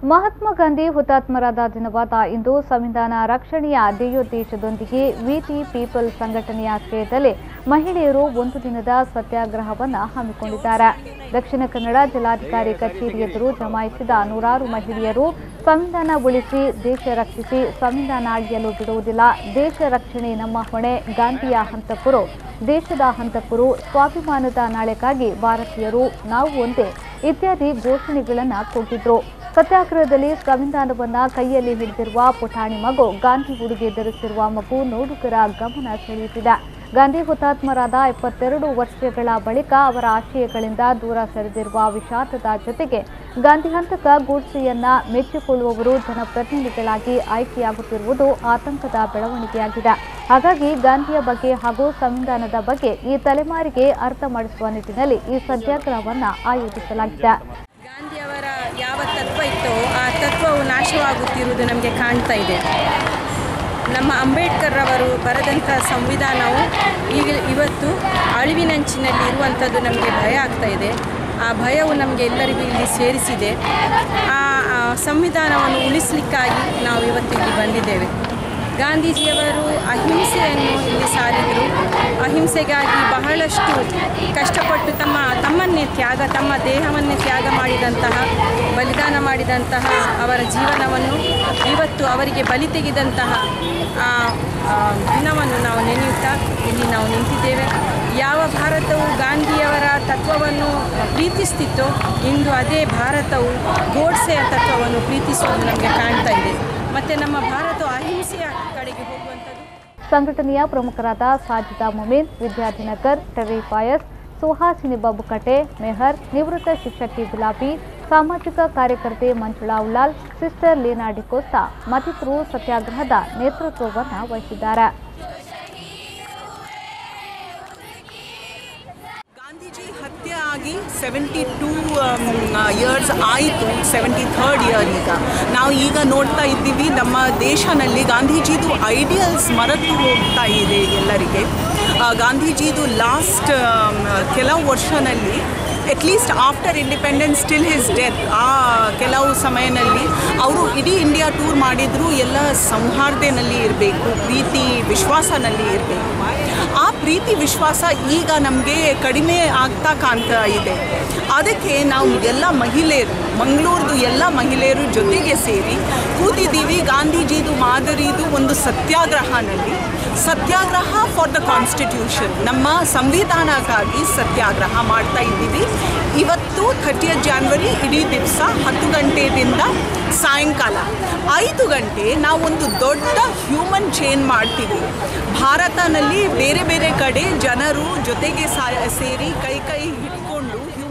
ಮಹಾತ್ಮ ಗಾಂಧಿ ಹುತಾತ್ಮರಾದ ದಿನವಾದ ಇಂದು ಸಂವಿಧಾನ ರಕ್ಷಣೆಯ ಧ್ಯೇಯೋದ್ದೇಶದೊಂದಿಗೆ ವಿಟಿ ಪೀಪಲ್ ಸಂಘಟನೆಯ ಆಶ್ರಯದಲ್ಲಿ ಮಹಿಳೆಯರು ಒಂದು ದಿನದ ಸತ್ಯಾಗ್ರಹವನ್ನು ಹಮ್ಮಿಕೊಂಡಿದ್ದಾರೆ ದಕ್ಷಿಣ ಕನ್ನಡ ಜಿಲ್ಲಾಧಿಕಾರಿ ಕಚೇರಿ ಎದುರು ಜಮಾಯಿಸಿದ ನೂರಾರು ಮಹಿಳೆಯರು ಸಂವಿಧಾನ ಉಳಿಸಿ ದೇಶ ರಕ್ಷಿಸಿ ಸಂವಿಧಾನ ಅಳಿಯಲು ಬಿಡುವುದಿಲ್ಲ ದೇಶ ರಕ್ಷಣೆ ನಮ್ಮ ಹೊಣೆ ಗಾಂಧಿಯ ಹಂತಕರು ದೇಶದ ಹಂತಕರು ಸ್ವಾಭಿಮಾನದ ನಾಳೆಗಾಗಿ ಭಾರತೀಯರು ನಾವು ಒಂದೇ ಇತ್ಯಾದಿ ಘೋಷಣೆಗಳನ್ನು ಕೊಟ್ಟಿದ್ರು ಸತ್ಯಾಗ್ರಹದಲ್ಲಿ ಸಂವಿಧಾನವನ್ನ ಕೈಯಲ್ಲಿ ಹಿಡಿದಿರುವ ಪುಟಾಣಿ ಮಗು ಗಾಂಧಿ ಉಡುಗೆ ಧರಿಸಿರುವ ಮಗು ನೋಡುಗರ ಗಮನ ಸೆಳೆಯುತ್ತಿದೆ ಗಾಂಧಿ ಹುತಾತ್ಮರಾದ ಎಪ್ಪತ್ತೆರಡು ವರ್ಷಗಳ ಬಳಿಕ ಅವರ ಆಶಯಗಳಿಂದ ದೂರ ಸರಿದಿರುವ ವಿಷಾದದ ಜೊತೆಗೆ ಗಾಂಧಿ ಹಂತಕ ಗೂಡ್ಸೆಯನ್ನ ಮೆಚ್ಚಿಕೊಳ್ಳುವವರು ಜನಪ್ರತಿನಿಧಿಗಳಾಗಿ ಆಯ್ಕೆಯಾಗುತ್ತಿರುವುದು ಆತಂಕದ ಬೆಳವಣಿಗೆಯಾಗಿದೆ ಹಾಗಾಗಿ ಗಾಂಧಿಯ ಬಗ್ಗೆ ಹಾಗೂ ಸಂವಿಧಾನದ ಬಗ್ಗೆ ಈ ತಲೆಮಾರಿಗೆ ಅರ್ಥ ಮಾಡಿಸುವ ನಿಟ್ಟಿನಲ್ಲಿ ಈ ಸತ್ಯಾಗ್ರಹವನ್ನು ಆಯೋಜಿಸಲಾಗಿದೆ ಗಾಂಧಿಯವರ ಯಾವ ತತ್ವ ಇತ್ತೋ ಆ ತತ್ವವು ನಾಶವಾಗುತ್ತಿರುವುದು ನಮಗೆ ಕಾಣ್ತಾ ಇದೆ ನಮ್ಮ ಅಂಬೇಡ್ಕರ್ ಅವರು ಬರೆದಂಥ ಸಂವಿಧಾನವು ಈಗ ಇವತ್ತು ಅಳಿವಿನಂಚಿನಲ್ಲಿ ಇರುವಂಥದ್ದು ನಮಗೆ ಭಯ ಆಗ್ತಾ ಇದೆ ಆ ಭಯವು ನಮಗೆ ಎಲ್ಲರಿಗೂ ಇಲ್ಲಿ ಸೇರಿಸಿದೆ ಆ ಆ ಸಂವಿಧಾನವನ್ನು ಉಳಿಸಲಿಕ್ಕಾಗಿ ನಾವು ಇವತ್ತು ಇಲ್ಲಿ ಬಂದಿದ್ದೇವೆ ಗಾಂಧೀಜಿಯವರು ಅಹಿಂಸೆಯನ್ನು ಇಲ್ಲಿ ಸಾರಿದರು ಅಹಿಂಸೆಗಾಗಿ ಬಹಳಷ್ಟು ಕಷ್ಟಪಟ್ಟು ತಮ್ಮ ತಮ್ಮನ್ನೇ ತ್ಯಾಗ ತಮ್ಮ ದೇಹವನ್ನೇ ತ್ಯಾಗ ಮಾಡಿದಂತಹ ಬಲಿದಾನ ಮಾಡಿದಂತಹ ಅವರ ಜೀವನವನ್ನು ಇವತ್ತು ಅವರಿಗೆ ಬಲಿ ತೆಗೆದಂತಹ ಆ, ಆ, ದಿನವನ್ನು ನಾವು ನೆನೆಯುತ್ತಾ ಇಲ್ಲಿ ನಾವು ನಿಂತಿದ್ದೇವೆ ಯಾವ ಭಾರತವು ಗಾಂಧಿಯವರ ತತ್ವವನ್ನು ಪ್ರೀತಿಸ್ತಿತ್ತೋ ಇಂದು ಅದೇ ಭಾರತವು ಗೋಡ್ಸೆಯ ತತ್ವವನ್ನು ಪ್ರೀತಿಸುವುದು ನಮಗೆ ಕಾಣ್ತಾ ಇದೆ ಮತ್ತು ನಮ್ಮ ಭಾರತವು ಅಹಿಂಸೆಯ ಕಡೆಗೆ ಹೋಗುವಂಥದ್ದು ಸಂಘಟನೆಯ ಪ್ರಮುಖರಾದ ಸಾಜಿದಾ ಮೊಮೀನ್ ವಿದ್ಯಾಧಿನಗರ್ ಟೆರ್ರಿ ಫಾಯಸ್ ಸುಹಾಸಿನಿ ಬಾಬುಕಟೆ ಮೆಹರ್ ನಿವೃತ್ತ ಶಿಕ್ಷಕಿ ಗುಲಾಬಿ ಸಾಮಾಜಿಕ ಕಾರ್ಯಕರ್ತೆ ಮಂಜುಳಾ ಉಳ್ಳಾಲ್ ಸಿಸ್ಟರ್ ಲೀನಾ ಡಿಕೋಸ್ತಾ ಮತ್ತಿತರರು ಸತ್ಯಾಗ್ರಹದ ನೇತೃತ್ವವನ್ನು ವಹಿಸಿದ್ದಾರೆ ಗಾಂಧೀಜಿ ಹತ್ಯೆ ಆಗಿ ಸೆವೆಂಟಿ ಟೂ ಇಯರ್ಸ್ ಆಯಿತು ಸೆವೆಂಟಿ ಥರ್ಡ್ ಇಯರ್ ಈಗ ನಾವು ಈಗ ನೋಡ್ತಾ ಇದ್ದೀವಿ ನಮ್ಮ ದೇಶನಲ್ಲಿ ಗಾಂಧೀಜಿದು ಐಡಿಯಲ್ಸ್ ಮರೆತು ಹೋಗ್ತಾ ಇದೆ ಎಲ್ಲರಿಗೆ ಆ, ಗಾಂಧೀಜಿದು ಲಾಸ್ಟ್ ಕೆಲವು ವರ್ಷನಲ್ಲಿ at least after independence still his death ಆ ಕೆಲವು ಸಮಯದಲ್ಲಿ ಅವರು ಇಡೀ ಇಂಡಿಯಾ ಟೂರ್ ಮಾಡಿದ್ರು ಎಲ್ಲ ಸೌಹಾರ್ದೆನಲ್ಲಿ ಇರಬೇಕು ಪ್ರೀತಿ ವಿಶ್ವಾಸನಲ್ಲಿ ಇರಬೇಕು ಆ ಪ್ರೀತಿ ವಿಶ್ವಾಸ ಈಗ ನಮಗೆ ಕಡಿಮೆ ಆಗ್ತಾ ಕಾಣ್ತಾ ಇದೆ ಅದಕ್ಕೆ ನಾವು ಎಲ್ಲ ಮಹಿಳೆಯರು ಮಂಗಳೂರ್ದು ಎಲ್ಲ ಮಹಿಳೆಯರು ಜೊತೆಗೆ ಸೇರಿ ಕೂತಿದ್ದೀವಿ ಗಾಂಧೀಜಿದು ಮಾದರಿದು ಒಂದು ಸತ್ಯಾಗ್ರಹನಲ್ಲಿ ಸತ್ಯಾಗ್ರಹ ಫಾರ್ ದ ಕಾನ್ಸ್ಟಿಟ್ಯೂಷನ್ ನಮ್ಮ ಸಂವಿಧಾನಕ್ಕಾಗಿ ಸತ್ಯಾಗ್ರಹ ಮಾಡ್ತಾ ಇದ್ದೀವಿ ಇವತ್ತು ಥರ್ಟಿಯ ಜಾನ್ವರಿ ಇಡೀ ದಿವಸ ಹತ್ತು ಗಂಟೆಯಿಂದ ಸಾಯಂಕಾಲ ಐದು ಗಂಟೆ ನಾವೊಂದು ದೊಡ್ಡ ಹ್ಯೂಮನ್ ಚೇನ್ ಮಾಡ್ತೀವಿ ಭಾರತನಲ್ಲಿ ಬೇರೆ ಬೇರೆ ಕಡೆ ಜನರು ಜೊತೆಗೆ ಸಾ ಸೇರಿ ಕೈ ಕೈ ಹಿಡ್ಕೊಂಡು